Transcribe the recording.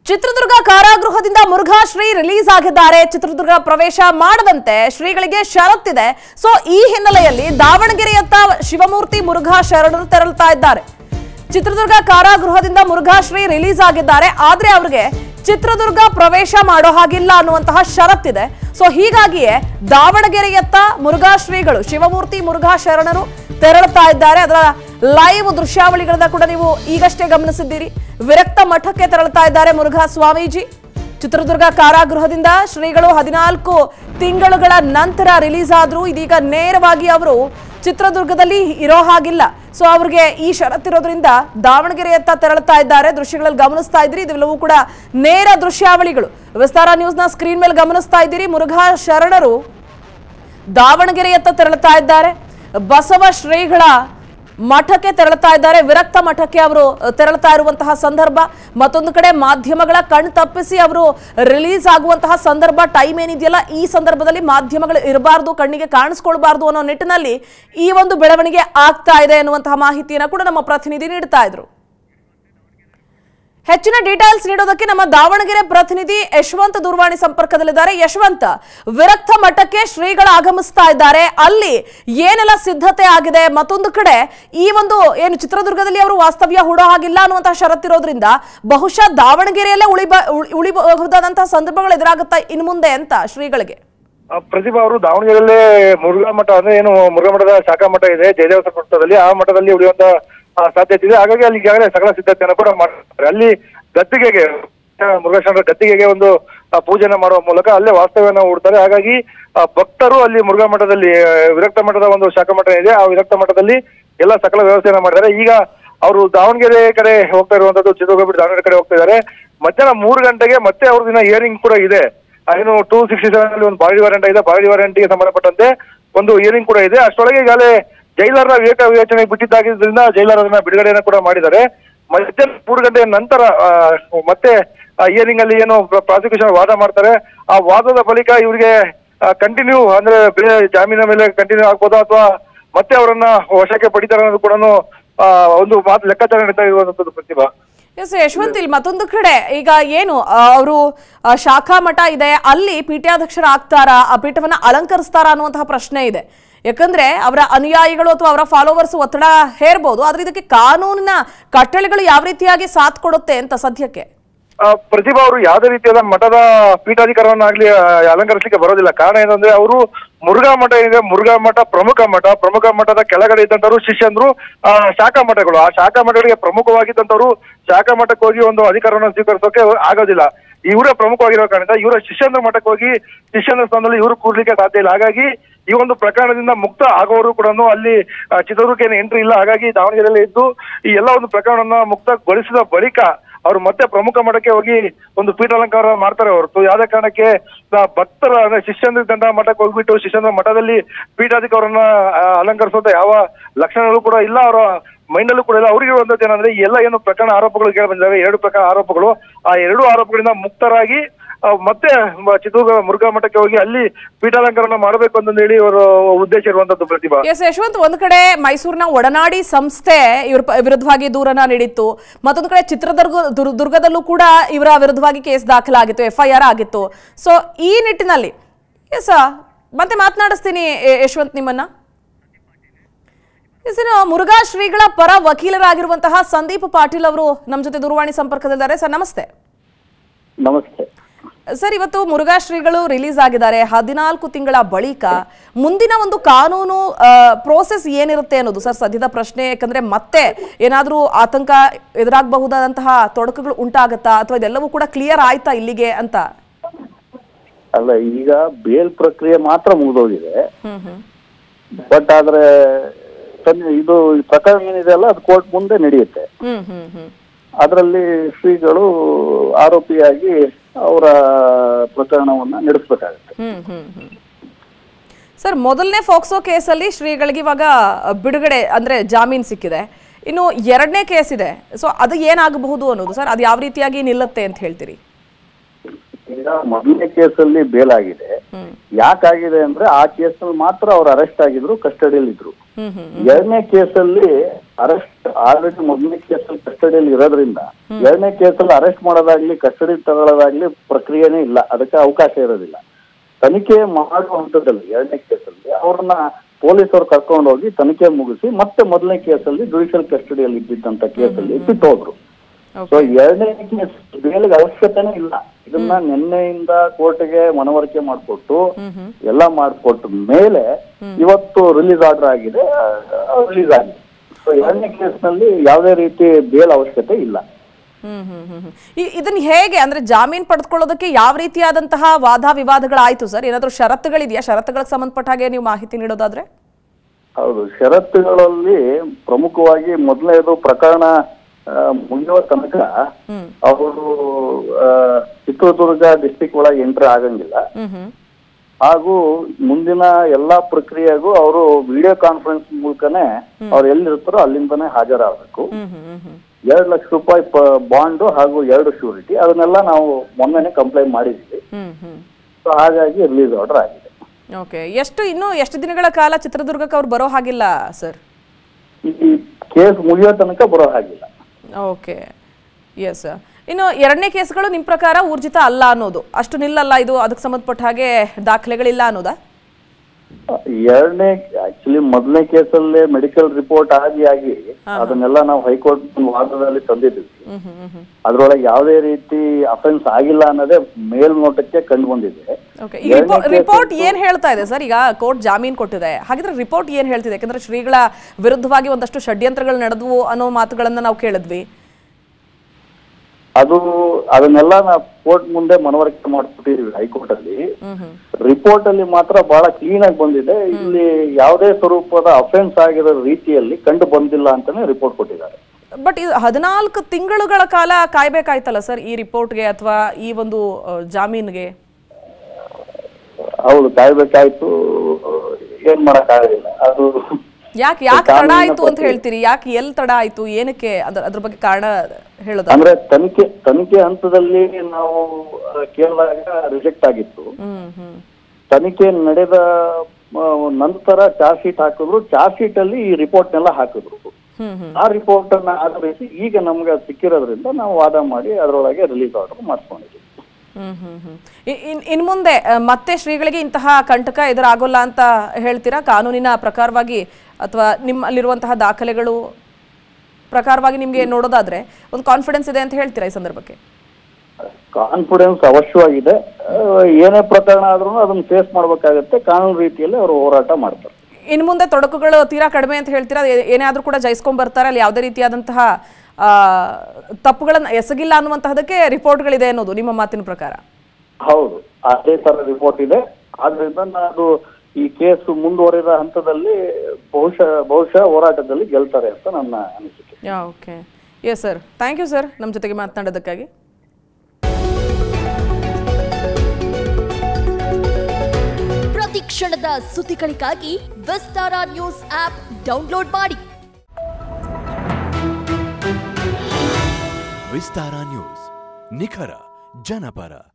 Chitradurga ಕಾರಾಗೃಹದಿಂದ Murugha Shri release ಆಗಿದ್ದಾರೆ ಚಿತ್ರದುರ್ಗ ಪ್ರವೇಶ ಮಾಡದಂತೆ ಶ್ರೀಗಳಿಗೆ ಷರತ್ತಿದೆ ಸೊ ಈ ಹಿನ್ನೆಲೆಯಲ್ಲಿ ದಾವಣಗೆರೆಯತ್ತ ಶಿವಮೂರ್ತಿ ಮುರುಘಾ ಶರಣರು ತೆರಳುತ್ತಾ ಇದ್ದಾರೆ ಚಿತ್ರದುರ್ಗ ಕಾರಾಗೃಹದಿಂದ ಮುರುಘಾಶ್ರೀ ರಿಲೀಸ್ ಆಗಿದ್ದಾರೆ ಆದ್ರೆ ಅವ್ರಿಗೆ ಚಿತ್ರದುರ್ಗ ಪ್ರವೇಶ ಮಾಡೋ ಹಾಗಿಲ್ಲ ಅನ್ನುವಂತಹ ಷರತ್ತಿದೆ ಸೊ ಹೀಗಾಗಿಯೇ ದಾವಣಗೆರೆಯತ್ತ ಮುರುಘಾಶ್ರೀಗಳು ಶಿವಮೂರ್ತಿ ಮುರುಘಾ ಶರಣರು ತೆರಳುತ್ತಾ ಇದ್ದಾರೆ ಅದರ ಲೈವ್ ದೃಶ್ಯಾವಳಿಗಳನ್ನ ಕೂಡ ನೀವು ಈಗಷ್ಟೇ ಗಮನಿಸಿದ್ದೀರಿ ವಿರಕ್ತ ಮಠಕ್ಕೆ ತೆರಳುತ್ತಾ ಇದ್ದಾರೆ ಮುರುಘಾ ಸ್ವಾಮೀಜಿ ಚಿತ್ರದುರ್ಗ ಕಾರಾಗೃಹದಿಂದ ಶ್ರೀಗಳು ಹದಿನಾಲ್ಕು ತಿಂಗಳುಗಳ ನಂತರ ರಿಲೀಸ್ ಆದ್ರು ಇದೀಗ ನೇರವಾಗಿ ಅವರು ಚಿತ್ರದುರ್ಗದಲ್ಲಿ ಇರೋ ಹಾಗಿಲ್ಲ ಸೊ ಅವ್ರಿಗೆ ಈ ಷರತ್ತಿರೋದ್ರಿಂದ ದಾವಣಗೆರೆಯತ್ತ ತೆರಳುತ್ತಾ ಇದ್ದಾರೆ ದೃಶ್ಯಗಳಲ್ಲಿ ಗಮನಿಸ್ತಾ ಇದ್ದೀರಿ ಇದೆಲ್ಲವೂ ಕೂಡ ನೇರ ದೃಶ್ಯಾವಳಿಗಳು ವಿಸ್ತಾರ ನ್ಯೂಸ್ನ ಸ್ಕ್ರೀನ್ ಮೇಲೆ ಗಮನಿಸ್ತಾ ಇದ್ದೀರಿ ಮುರುಘಾ ಶರಣರು ದಾವಣಗೆರೆಯತ್ತ ತೆರಳುತ್ತಾ ಇದ್ದಾರೆ ಬಸವ ಶ್ರೀಗಳ ಮಠಕ್ಕೆ ತೆರಳುತ್ತಾ ಇದ್ದಾರೆ ವಿರಕ್ತ ಮಠಕ್ಕೆ ಅವರು ತೆರಳುತ್ತಾ ಇರುವಂತಹ ಸಂದರ್ಭ ಮತ್ತೊಂದು ಕಡೆ ಮಾಧ್ಯಮಗಳ ಕಣ್ ತಪ್ಪಿಸಿ ಅವರು ರಿಲೀಸ್ ಆಗುವಂತಹ ಸಂದರ್ಭ ಟೈಮ್ ಏನಿದೆಯಲ್ಲ ಈ ಸಂದರ್ಭದಲ್ಲಿ ಮಾಧ್ಯಮಗಳು ಇರಬಾರ್ದು ಕಣ್ಣಿಗೆ ಕಾಣಿಸ್ಕೊಳ್ಬಾರ್ದು ಅನ್ನೋ ನಿಟ್ಟಿನಲ್ಲಿ ಈ ಒಂದು ಬೆಳವಣಿಗೆ ಆಗ್ತಾ ಇದೆ ಎನ್ನುವಂತಹ ಮಾಹಿತಿಯನ್ನು ಕೂಡ ನಮ್ಮ ಪ್ರತಿನಿಧಿ ನೀಡ್ತಾ ಇದ್ರು ಹೆಚ್ಚಿನ ಡೀಟೇಲ್ಸ್ ನೀಡೋದಕ್ಕೆ ನಮ್ಮ ದಾವಣಗೆರೆ ಪ್ರತಿನಿಧಿ ಯಶವಂತ್ ದೂರವಾಣಿ ಸಂಪರ್ಕದಲ್ಲಿದ್ದಾರೆ ಯಶವಂತ್ ವಿರಕ್ತ ಮಠಕ್ಕೆ ಶ್ರೀಗಳು ಆಗಮಿಸ್ತಾ ಇದ್ದಾರೆ ಅಲ್ಲಿ ಏನೆಲ್ಲ ಸಿದ್ಧತೆ ಆಗಿದೆ ಮತ್ತೊಂದು ಕಡೆ ಈ ಒಂದು ಏನು ಚಿತ್ರದುರ್ಗದಲ್ಲಿ ಅವರು ವಾಸ್ತವ್ಯ ಹೂಡೋ ಹಾಗಿಲ್ಲ ಅನ್ನುವಂತಹ ಷರತ್ತಿರೋದ್ರಿಂದ ಬಹುಶಃ ದಾವಣಗೆರೆಯಲ್ಲೇ ಉಳಿಬ ಉಳಿ- ಉಳಿಬಹುದಾದಂತಹ ಸಂದರ್ಭಗಳು ಎದುರಾಗುತ್ತಾ ಇನ್ನು ಮುಂದೆ ಅಂತ ಶ್ರೀಗಳಿಗೆ ಆ, ಪ್ರತಿಭಾ ಅವರು ದಾವಣಗೆರೆಯಲ್ಲೇ ಮುರುಘಾ ಮಠ ಅಂದ್ರೆ ಏನು ಮುರುಘಾ ಮಠದ ಶಾಖಾ ಮಠ ಇದೆ ಜಯದೇವ ವೃತ್ತದಲ್ಲಿ ಆ ಮಠದಲ್ಲಿ ಉಳಿಯುವಂತ ಆ, ಸಾಧ್ಯತೆ ಇದೆ ಹಾಗಾಗಿ ಅಲ್ಲಿ ಈಗಾಗಲೇ ಸಕಲ ಸಿದ್ಧತೆಯನ್ನು ಕೂಡ ಮಾಡ್ತಾರೆ ಅಲ್ಲಿ ಗದ್ದಿಗೆಗೆ ಮುರುಘೇಶ್ವರ ಗದ್ದಿಗೆಗೆ ಒಂದು ಆ, ಪೂಜೆನ ಮಾಡುವ ಮೂಲಕ ಅಲ್ಲೇ ವಾಸ್ತವ್ಯನ ಹೂಡ್ತಾರೆ ಹಾಗಾಗಿ ಆ, ಭಕ್ತರು ಅಲ್ಲಿ ಮುರುಘಾ ಮಠದಲ್ಲಿ ಆ, ವಿರಕ್ತ ಮಠದ ಒಂದು ಶಾಖಾ ಮಠ ಇದೆ ಆ ವಿರಕ್ತ ಮಠದಲ್ಲಿ ಎಲ್ಲ ಸಕಲ ವ್ಯವಸ್ಥೆಯನ್ನ ಮಾಡಿದ್ದಾರೆ ಈಗ ಅವರು ದಾವಣಗೆರೆ ಕಡೆ ಹೋಗ್ತಾ ಇರುವಂತದ್ದು ಚಿತ್ರದುರ್ಗ ಬಿಟ್ಟು ದಾವಣಗೆರೆ ಕಡೆ ಹೋಗ್ತಾ ಇದ್ದಾರೆ ಮಧ್ಯಾಹ್ನ ಮೂರು ಗಂಟೆಗೆ ಮತ್ತೆ ಅವ್ರ ದಿನ ಹಿಯರಿಂಗ್ ಕೂಡ ಇದೆ ಆ, ಏನು ಟೂ ಸಿಕ್ಸ್ಟಿ ಸೆವೆನ್ ಅಲ್ಲಿ ಒಂದು ಬಾಡಿ ವಾರಂಟ್ ಇದೆ ಬಾಡಿ ವಾರಂಟಿಗೆ ಸಂಬಂಧಪಟ್ಟಂತೆ ಒಂದು ಹಿಯರಿಂಗ್ ಕೂಡ ಇದೆ ಅಷ್ಟರೊಳಗೆ ಈಗಾಗಲೇ ಜೈಲರ್ನ ವಿವೇಕ ವಿವೇಚನೆಗೆ ಬಿಟ್ಟಿದ್ದಾಗಿದ್ದರಿಂದ ಜೈಲರ್ ಅದನ್ನ ಬಿಡುಗಡೆಯನ್ನ ಕೂಡ ಮಾಡಿದ್ದಾರೆ ಮಧ್ಯಾಹ್ನ ಮೂರು ಗಂಟೆಯ ನಂತರ ಆ, ಮತ್ತೆ ಹಿಯರಿಂಗ್ ಅಲ್ಲಿ ಏನು ಪ್ರಾಸಿಕ್ಯೂಷನ್ ವಾದ ಮಾಡ್ತಾರೆ ಆ ವಾದದ ಬಳಿಕ ಇವರಿಗೆ ಕಂಟಿನ್ಯೂ ಅಂದ್ರೆ ಬೇರೆ ಜಾಮೀನ ಮೇಲೆ ಕಂಟಿನ್ಯೂ ಆಗ್ಬೋದಾ ಅಥವಾ ಮತ್ತೆ ಅವರನ್ನ ವಶಕ್ಕೆ ಪಡಿತಾರೆ ಅನ್ನೋದು ಕೂಡ ಒಂದು ಮಾತು ಲೆಕ್ಕಾಚಾರ ನಡೀತಾ ಇರುವಂತದ್ದು ಪ್ರತಿಭಾ ಎಸ್ ಯಶವಂತ್ ಇಲ್ಲಿ ಮತ್ತೊಂದು ಕಡೆ ಈಗ ಏನು ಅವರು ಶಾಖಾ ಮಠ ಇದೆ ಅಲ್ಲಿ ಪೀಠಾಧ್ಯಕ್ಷರ ಆಗ್ತಾರಾ ಆ ಪೀಠವನ್ನ ಅಲಂಕರಿಸ್ತಾರಾ ಅನ್ನುವಂತಹ ಪ್ರಶ್ನೆ ಇದೆ ಯಾಕಂದ್ರೆ ಅವರ ಅನುಯಾಯಿಗಳು ಅಥವಾ ಅವರ ಫಾಲೋವರ್ಸ್ ಒತ್ತಡ ಹೇರ್ಬೋದು ಆದ್ರೆ ಇದಕ್ಕೆ ಕಾನೂನಿನ ಕಟ್ಟಳೆಗಳು ಯಾವ ರೀತಿಯಾಗಿ ಸಾಥ್ ಕೊಡುತ್ತೆ ಅಂತ ಸದ್ಯಕ್ಕೆ ಆ, ಪ್ರತಿಭಾ ಅವರು ಯಾವುದೇ ರೀತಿಯಾದ ಮಠದ ಪೀಠಾಧಿಕಾರವನ್ನಾಗ್ಲಿ ಆ, ಅಲಂಕರಿಸಲಿಕ್ಕೆ ಬರೋದಿಲ್ಲ ಕಾರಣ ಏನಂದ್ರೆ ಅವರು ಮುರುಘಾ ಮಠ ಏನಿದೆ ಮುರುಘಾ ಮಠ ಪ್ರಮುಖ ಮಠ ಪ್ರಮುಖ ಮಠದ ಕೆಳಗಡೆ ಇದ್ದಂತವ್ರು ಶಿಷ್ಯಂದ್ರು ಆ, ಶಾಖಾ ಮಠಗಳು ಆ ಶಾಖಾ ಮಠಗಳಿಗೆ ಪ್ರಮುಖವಾಗಿದ್ದಂತವ್ರು ಶಾಖಾ ಮಠಕ್ಕೆ ಹೋಗಿ ಒಂದು ಅಧಿಕಾರವನ್ನು ಸ್ವೀಕರಿಸೋಕೆ ಆಗೋದಿಲ್ಲ ಇವರೇ ಪ್ರಮುಖವಾಗಿರೋ ಕಾರಣದಿಂದ ಇವರ ಶಿಷ್ಯಂದ್ರ ಮಠಕ್ಕೆ ಹೋಗಿ ಶಿಷ್ಯಂದ್ರ ಸ್ಥಾನದಲ್ಲಿ ಇವರು ಕೂರ್ಲಿಕ್ಕೆ ಸಾಧ್ಯ ಇಲ್ಲ ಹಾಗಾಗಿ ಈ ಒಂದು ಪ್ರಕರಣದಿಂದ ಮುಕ್ತ ಆಗೋರು ಕೂಡ ಅಲ್ಲಿ ಆ, ಚಿತ್ರದುರ್ಗಕ್ಕೆ ಏನು ಎಂಟ್ರಿ ಇಲ್ಲ ಹಾಗಾಗಿ ದಾವಣಗೆರೆಯಲ್ಲಿ ಇದ್ದು ಈ ಎಲ್ಲ ಒಂದು ಪ್ರಕರಣವನ್ನ ಮುಕ್ತಗೊಳಿಸಿದ ಬಳಿಕ ಅವರು ಮತ್ತೆ ಪ್ರಮುಖ ಮಠಕ್ಕೆ ಹೋಗಿ ಒಂದು ಪೀಠಾಲಂಕಾರ ಮಾಡ್ತಾರೆ ಹೊರತು ಯಾವುದೇ ಕಾರಣಕ್ಕೆ ಆ, ಭಕ್ತರ ಅಂದ್ರೆ ಶಿಷ್ಯಂದ್ರ ದಂಡ ಮಠಕ್ಕೆ ಹೋಗ್ಬಿಟ್ಟು ಶಿಷ್ಯಂದ್ರ ಮಠದಲ್ಲಿ ಪೀಠಾಧಿಕಾರವನ್ನ ಆ, ಅಲಂಕರಿಸುವಂತ ಯಾವ ಲಕ್ಷಣಗಳು ಕೂಡ ಇಲ್ಲ ಅವರ ಮೈಂಡಲ್ಲೂ ಕೂಡ ಇಲ್ಲ ಅವರಿಗೆ ಒಂದದ್ದು ಏನಂದ್ರೆ ಈ ಎಲ್ಲ ಏನು ಪ್ರಕರಣ ಆರೋಪಗಳು ಕೇಳಿ ಬಂದಿದ್ದಾವೆ ಎರಡು ಪ್ರಕಾರ ಆರೋಪಗಳು ಆ ಎರಡು ಆರೋಪಗಳಿಂದ ಮುಕ್ತರಾಗಿ ಆ, ಮತ್ತೆ ಮ- ಚಿತ್ರದುರ್ಗ ಮುರುಘಾ ಮಠಕ್ಕೆ ಹೋಗಿ ಅಲ್ಲಿ ಪೀಠಾಲಂಕರಣ ಮಾಡಬೇಕು ಅಂತ ಹೇಳಿ ಅವರ ಉದ್ದೇಶ ಇರುವಂತದ್ದು ಪ್ರತಿಭಾ ಎಸ್ ಯಶವಂತ್ ಒಂದು ಕಡೆ ಮೈಸೂರಿನ ಒಡನಾಡಿ ಸಂಸ್ಥೆ ಇವ್ರ ಪ- ವಿರುದ್ಧವಾಗಿ ದೂರನ ನೀಡಿತ್ತು ಮತ್ತೊಂದು ಕಡೆ ಚಿತ್ರದುರ್ಗ ದುರ್- ದುರ್ಗದಲ್ಲೂ ಕೂಡ ಇವರ ವಿರುದ್ಧವಾಗಿ ಕೇಸ್ ದಾಖಲಾಗಿತ್ತು ಎಫ್ ಐ ಆರ್ ಆಗಿತ್ತು ಸೊ ಈ ನಿಟ್ಟಿನಲ್ಲಿ ಎಸ್ ಮತ್ತೆ ಮಾತನಾಡಿಸ್ತೀನಿ ಯ- ಯಶವಂತ್ ನಿಮ್ಮನ್ನ ಎಸ್ ಇನ್ನು ಮುರುಘಾ ಶ್ರೀಗಳ ಪರ ವಕೀಲರಾಗಿರುವಂತಹ ಸಂದೀಪ್ ಪಾಟೀಲ್ ಅವರು ನಮ್ಮ ಜೊತೆ ದೂರವಾಣಿ ಸಂಪರ್ಕದಲ್ಲಿದ್ದಾರೆ ಸರ್ ನಮಸ್ತೆ ನಮಸ್ತೆ ಸರ್ ಇವತ್ತು ಮುರುಘಾ ಶ್ರೀಗಳು ರಿಲೀಸ್ ಆಗಿದ್ದಾರೆ ಹದಿನಾಲ್ಕು ತಿಂಗಳ ಬಳಿಕ ಮುಂದಿನ ಒಂದು ಕಾನೂನು ಪ್ರೋಸೆಸ್ ಏನಿರುತ್ತೆ ಅನ್ನೋದು ಸರ್ ಸದ್ಯದ ಪ್ರಶ್ನೆ ಯಾಕಂದ್ರೆ ಮತ್ತೆ ಏನಾದರೂ ಆತಂಕ ಎದುರಾಗಬಹುದಾದಂತಹ ತೊಡಕುಗಳು ಉಂಟಾಗತ್ತಾ ಅಥವಾ ಇದೆಲ್ಲವೂ ಕೂಡ ಕ್ಲಿಯರ್ ಆಯ್ತಾ ಇಲ್ಲಿಗೆ ಅಂತ ಅಲ್ಲ ಈಗ ಬೇಲ್ ಪ್ರಕ್ರಿಯೆ ಮಾತ್ರ ಮುಗಿದೋಗಿದೆ ಹ್ಮ್ ಹ್ಮ್ ಬಟ್ ಆದ್ರೆ ತನ್ನ ಇದು ಈ ಪ್ರಕರಣ ಏನಿದೆ ಅಲ್ಲ ಅದು ಕೋರ್ಟ್ ಮುಂದೆ ನಡೆಯುತ್ತೆ ಹ್ಮ್ ಹ್ಮ್ ಹ್ಮ್ ಅದರಲ್ಲಿ ಶ್ರೀಗಳು ಆರೋಪಿಯಾಗಿ ಅವರ ಪ್ರಕರಣವನ್ನ ನಡೆಸಬೇಕಾಗುತ್ತೆ ಹ್ಮ್ ಹ್ಮ್ ಹ್ಮ್ ಸರ್ ಮೊದಲನೇ ಫೋಕ್ಸೋ ಕೇಸಲ್ಲಿ ಶ್ರೀಗಳಿಗೆ ಇವಾಗ ಬಿಡುಗಡೆ ಅಂದ್ರೆ ಜಾಮೀನು ಸಿಕ್ಕಿದೆ ಇನ್ನು ಎರಡನೇ ಕೇಸ್ ಇದೆ ಸೊ ಅದು ಏನಾಗಬಹುದು ಅನ್ನೋದು ಸರ್ ಅದು ಯಾವ ರೀತಿಯಾಗಿ ನಿಲ್ಲುತ್ತೆ ಅಂತ ಹೇಳ್ತೀರಿ ಈಗ ಮೊದಲನೇ ಕೇಸಲ್ಲಿ ಬೇಲ್ ಆಗಿದೆ ಹ್ಮ್ ಯಾಕಾಗಿದೆ ಅಂದ್ರೆ ಆ ಕೇಸಲ್ಲಿ ಮಾತ್ರ ಅವ್ರು ಅರೆಸ್ಟ್ ಆಗಿದ್ರು ಕಸ್ಟಡಿಯಲ್ಲಿ ಇದ್ರು ಹ್ಮ್ ಹ್ಮ್ ಎರಡನೇ ಕೇಸಲ್ಲಿ ಅರೆಸ್ಟ್ ಆಲ್ರೆಡಿ ಮೊದಲನೇ ಕೇಸಲ್ಲಿ ಕಸ್ಟಡಿಯಲ್ಲಿ ಇರೋದ್ರಿಂದ ಎರಡನೇ ಕೇಸಲ್ಲಿ ಅರೆಸ್ಟ್ ಮಾಡೋದಾಗ್ಲಿ ಕಸ್ಟಡಿ ತಗೊಳ್ಳೋದಾಗ್ಲಿ ಪ್ರಕ್ರಿಯೆನೇ ಇಲ್ಲ ಅದಕ್ಕೆ ಅವಕಾಶ ಇರೋದಿಲ್ಲ ತನಿಖೆ ಮಾಡುವ ಹಂತದಲ್ಲಿ ಎರಡನೇ ಕೇಸಲ್ಲಿ ಅವ್ರನ್ನ ಪೊಲೀಸರು ಕರ್ಕೊಂಡು ಹೋಗಿ ತನಿಖೆ ಮುಗಿಸಿ ಮತ್ತೆ ಮೊದಲನೇ ಕೇಸಲ್ಲಿ ಜುಡಿಷಿಯಲ್ ಕಸ್ಟಡಿಯಲ್ಲಿ ಇದ್ದಿದ್ದಂತ ಕೇಸಲ್ಲಿ ಬಿಟ್ಟು ಹೋದ್ರು ಸೊ ಎರಡನೇ ಕೇಸ್ ಬೇಲಿಗೆ ಅವಶ್ಯಕತೆನೇ ಇಲ್ಲ ಇದನ್ನ ನಿನ್ನೆಯಿಂದ ಕೋರ್ಟ್ಗೆ ಮನವರಿಕೆ ಮಾಡಿಕೊಟ್ಟು ಎಲ್ಲ ಮಾಡಿಕೊಟ್ಟ ಮೇಲೆ ಇವತ್ತು ರಿಲೀಸ್ ಆರ್ಡರ್ ಆಗಿದೆ ರಿಲೀಸ್ ಆಗಿದೆ ಸೊ ಎರಡನೇ ಕೇಸ್ನಲ್ಲಿ ಯಾವುದೇ ರೀತಿ ಬೇಲ್ ಅವಶ್ಯಕತೆ ಇಲ್ಲ ಹ್ಮ್ ಹ್ಮ್ ಹ್ಮ್ ಹ್ಮ್. ಈ- ಇದನ್ನ ಹೇಗೆ ಅಂದ್ರೆ ಜಾಮೀನ್ ಪಡೆದುಕೊಳ್ಳೋದಕ್ಕೆ ಯಾವ ರೀತಿಯಾದಂತಹ ವಾದ ವಿವಾದಗಳಾಯ್ತು ಸರ್ ಏನಾದ್ರೂ ಷರತ್ತುಗಳಿದೆಯಾ ಷರತ್ತುಗಳಿಗೆ ಸಂಬಂಧಪಟ್ಟ ಹಾಗೆ ನೀವು ಮಾಹಿತಿ ನೀಡೋದಾದ್ರೆ ಹೌದು ಷರತ್ತುಗಳಲ್ಲಿ ಪ್ರಮುಖವಾಗಿ ಮೊದಲನೇದು ಪ್ರಕರಣ ಆ, ಮುಗಿಯುವ ತನಕ ಹ್ಮ್ ಅವರು ಚಿತ್ರದುರ್ಗ ಡಿಸ್ಟಿಕ್ ಒಳಗೆ ಎಂಟ್ರಿ ಆಗಂಗಿಲ್ಲ ಹ್ಮ್ ಹ್ಮ್ ಹಾಗೂ ಮುಂದಿನ ಎಲ್ಲಾ ಪ್ರಕ್ರಿಯೆಗೂ ಅವರು ವಿಡಿಯೋ ಕಾನ್ಫರೆನ್ಸ್ ಮೂಲಕನೇ ಅವ್ರು ಎಲ್ಲಿರ್ತಾರೋ ಅಲ್ಲಿಂದನೇ ಹಾಜರಾಗಬೇಕು ಹ್ಮ್ ಹ್ಮ್ ಹ್ಮ್ ಹ್ಮ್ ಎರಡು ಲಕ್ಷ ರೂಪಾಯಿ ಬಾಂಡು ಹಾಗೂ ಎರಡು ಶ್ಯೂರಿಟಿ ಅದನ್ನೆಲ್ಲ ನಾವು ಮೊನ್ನೆನೆ ಕಂಪ್ಲೇಂಟ್ ಮಾಡಿದ್ವಿ ಹ್ಮ್ ಹ್ಮ್ ಸೊ ಹಾಗಾಗಿ ರಿಲೀಸ್ ಆರ್ಡರ್ ಆಗಿದೆ ಓಕೆ ಎಷ್ಟು ಇನ್ನು ಎಷ್ಟು ದಿನಗಳ ಕಾಲ ಚಿತ್ರದುರ್ಗಕ್ಕೆ ಅವ್ರು ಬರೋ ಹಾಗಿಲ್ಲ ಸರ್ ಈ ಕೇಸ್ ಮುಗಿಯೋ ತನಕ ಬರೋ ಹಾಗಿಲ್ಲ ಓಕೆ ಎಸ್ ಇನ್ನು ಎರಡನೇ ಕೇಸ್ಗಳು ನಿಮ್ಮ ಪ್ರಕಾರ ಊರ್ಜಿತ ಅಲ್ಲ ಅನ್ನೋದು ಅಷ್ಟು ನಿಲ್ಲಲ್ಲ ಇದು ಅದಕ್ಕೆ ಸಂಬಂಧಪಟ್ಟ ಹಾಗೆ ದಾಖಲೆಗಳಿಲ್ಲ ಅನ್ನೋದಾ ಎರಡನೇ ಆಕ್ಚುಲಿ ಮೊದಲನೇ ಕೇಸಲ್ಲೇ ಮೆಡಿಕಲ್ ರಿಪೋರ್ಟ್ ಆಗಿ ಆಗಿ ಅದನ್ನೆಲ್ಲ ನಾವು ಹೈಕೋರ್ಟ್ ವಾದದಲ್ಲಿ ತಂದಿದ್ವಿ ಹ್ಮ್ ಹ್ಮ್ ಹ್ಮ್ ಹ್ಮ್ ಅದ್ರೊಳಗೆ ಯಾವುದೇ ರೀತಿ ಅಫೆನ್ಸ್ ಆಗಿಲ್ಲ ಅನ್ನೋದೇ ಮೇಲ್ನೋಟಕ್ಕೆ ಕಂಡು ಬಂದಿದೆ ಓಕೆ ಈ ರಿಪೋರ್ಟ್ ಏನ್ ಹೇಳ್ತಾ ಇದೆ ಸರ್ ಈಗ ಕೋರ್ಟ್ ಜಾಮೀನ್ ಕೊಟ್ಟಿದೆ ಹಾಗಿದ್ರೆ ರಿಪೋರ್ಟ್ ಏನ್ ಹೇಳ್ತಿದೆ ಯಾಕಂದ್ರೆ ಶ್ರೀಗಳ ವಿರುದ್ಧವಾಗಿ ಒಂದಷ್ಟು ಷಡ್ಯಂತ್ರಗಳು ನಡೆದವು ಅನ್ನೋ ಮಾತುಗಳನ್ನ ನಾವು ಕೇಳಿದ್ವಿ ಅದು ಅದನ್ನೆಲ್ಲ ನಾವು ಕೋರ್ಟ್ ಮುಂದೆ ಮನವರಿಕೆ ಮಾಡ್ಕೊಟ್ಟಿದೀವಿ ಹೈಕೋರ್ಟ್ ಅಲ್ಲಿ ಹ್ಮ್ ಹ್ಮ್ ರಿಪೋರ್ಟ್ ಅಲ್ಲಿ ಮಾತ್ರ ಬಹಳ ಕ್ಲೀನ್ ಆಗಿ ಬಂದಿದೆ ಇಲ್ಲಿ ಯಾವುದೇ ಸ್ವರೂಪದ ಅಫೆನ್ಸ್ ಆಗಿರೋ ರೀತಿಯಲ್ಲಿ ಕಂಡು ಬಂದಿಲ್ಲ ಅಂತಾನೆ ರಿಪೋರ್ಟ್ ಕೊಟ್ಟಿದ್ದಾರೆ ಬಟ್ ಇದು ಹದಿನಾಲ್ಕು ತಿಂಗಳುಗಳ ಕಾಲ ಕಾಯ್ಬೇಕಾಯ್ತಲ್ಲ ಸರ್ ಈ ರಿಪೋರ್ಟ್ಗೆ ಅಥವಾ ಈ ಒಂದು ಆ, ಜಾಮೀನ್ಗೆ ಹೌದು ಕಾಯ್ಬೇಕಾಯ್ತು ಏನ್ ಮಾಡಕ್ ಆಗಲಿಲ್ಲ ಅದು ಯಾಕೆ ಯಾಕೆ ತಡ ಕಾನೂನಿನ ಆಯ್ತು ಅಂತ ಪ್ರಕ್ರಿಯೆ. ಹೇಳ್ತೀರಿ ಯಾಕೆ ಎಲ್ಲಿ ತಡ ಆಯ್ತು ಏನಕ್ಕೆ ಅದ್ರ ಅದ್ರ ಬಗ್ಗೆ ಕಾರಣ ಹೇಳೋದ ಅಂದ್ರೆ ತನಿಖೆ ತನಿಖೆ ಹಂತದಲ್ಲಿ ನಾವು ಆ, ಕೇಳಿದಾಗ ರಿಜೆಕ್ಟ್ ಆಗಿತ್ತು ಹ್ಮ್ ಹ್ಮ್ ತನಿಖೆ ನಡೆದ ಆ, ನಂತರ ಚಾರ್ಜ್ ಶೀಟ್ ಹಾಕಿದ್ರು ಚಾರ್ಜ್ ಶೀಟ್ ಅಲ್ಲಿ ಈ ರಿಪೋರ್ಟ್ನೆಲ್ಲ ಹಾಕಿದ್ರು ಹ್ಮ್ ಹ್ಮ್ ಆ ರಿಪೋರ್ಟ್ ಅನ್ನ ಆಧರಿಸಿ ಈಗ ನಮ್ಗೆ ಅದು ಸಿಕ್ಕಿರೋದ್ರಿಂದ ನಾವು ವಾದ ಮಾಡಿ ಅದರೊಳಗೆ ರಿಲೀಸ್ ಆರ್ಡರ್ ಮಾಡಿಸ್ಕೊಂಡಿದ್ದೀವಿ ಹ್ಮ್ ಹ್ಮ್ ಹ್ಮ್ ಇ- ಇನ್ ಇನ್ ಮುಂದೆ ಆ, ಮತ್ತೆ ಶ್ರೀಗಳಿಗೆ ಇಂತಹ ಕಂಟಕ ಎದುರಾಗೋಲ್ಲ ಅಂತ ಹೇಳ್ತೀರಾ ಕಾನೂನಿನ ಪ್ರಕಾರವಾಗಿ ಅಥವಾ ನಿಮ್ಮಲ್ಲಿರುವಂತಹ ದಾಖಲೆಗಳು ಪ್ರಕಾರವಾಗಿ ನಿಮ್ಗೆ ನೋಡೋದಾದ್ರೆ ಒಂದು ಕಾನ್ಫಿಡೆನ್ಸ್ ಇದೆ ಅಂತ ಹೇಳ್ತೀರಾ ಈ ಸಂದರ್ಭಕ್ಕೆ ಕಾನ್ಫಿಡೆನ್ಸ್ ಅವಶ್ಯವಾಗಿದೆ ಆ, ಏನೇ ಪ್ರಕರಣ ಆದ್ರೂ ಅದನ್ನ ಫೇಸ್ ಮಾಡ್ಬೇಕಾಗತ್ತೆ ಕಾನೂನು ರೀತಿಯಲ್ಲಿ ಅವರು ಹೋರಾಟ ಮಾಡ್ತಾರೆ ಇನ್ನು ಮುಂದೆ ತೊಡಕುಗಳು ತೀರಾ ಕಡಿಮೆ ಅಂತ ಹೇಳ್ತೀರಾ ಅದು ಏ- ಏನೇ ಆದ್ರೂ ಕೂಡ ಜಯಿಸ್ಕೊಂಡ್ ಬರ್ತಾರೆ ಅಲ್ಲಿ ಯಾವುದೇ ರೀತಿಯಾದಂತಹ ಆ, ತಪ್ಪುಗಳನ್ನ ಎಸಗಿಲ್ಲ ಅನ್ನುವಂತಹದಕ್ಕೆ ರಿಪೋರ್ಟ್ಗಳಿದೆ ಅನ್ನೋದು ನಿಮ್ಮ ಮಾತಿನ ಪ್ರಕಾರ ಹೌದು ಅದೇ ತರ ರಿಪೋರ್ಟ್ ಇದೆ ಆದ್ರಿಂದ ನಾನು ಈ ಕೇಸ್ ಮುಂದುವರಿದ ಹಂತದಲ್ಲಿ ಬಹುಶಃ ಬಹುಶಃ ಹೋರಾಟದಲ್ಲಿ ಗೆಲ್ತಾರೆ ಅಂತ ನನ್ನ ಅನಿಸಿಕೆ okay yes sir thank you sir ನಮ್ಮ ಜೊತೆಗೆ ಮಾತನಾಡೋದಕ್ಕಾಗಿ ಪ್ರತಿ ಕ್ಷಣದ ಸುದ್ದಿಗಳಿಗಾಗಿ ವಿಸ್ತಾರ ನ್ಯೂಸ್ ಆಪ್ ಡೌನ್ಲೋಡ್ ಮಾಡಿ ವಿಸ್ತಾರ ನ್ಯೂಸ್ ನಿಖರ ಜನಪರ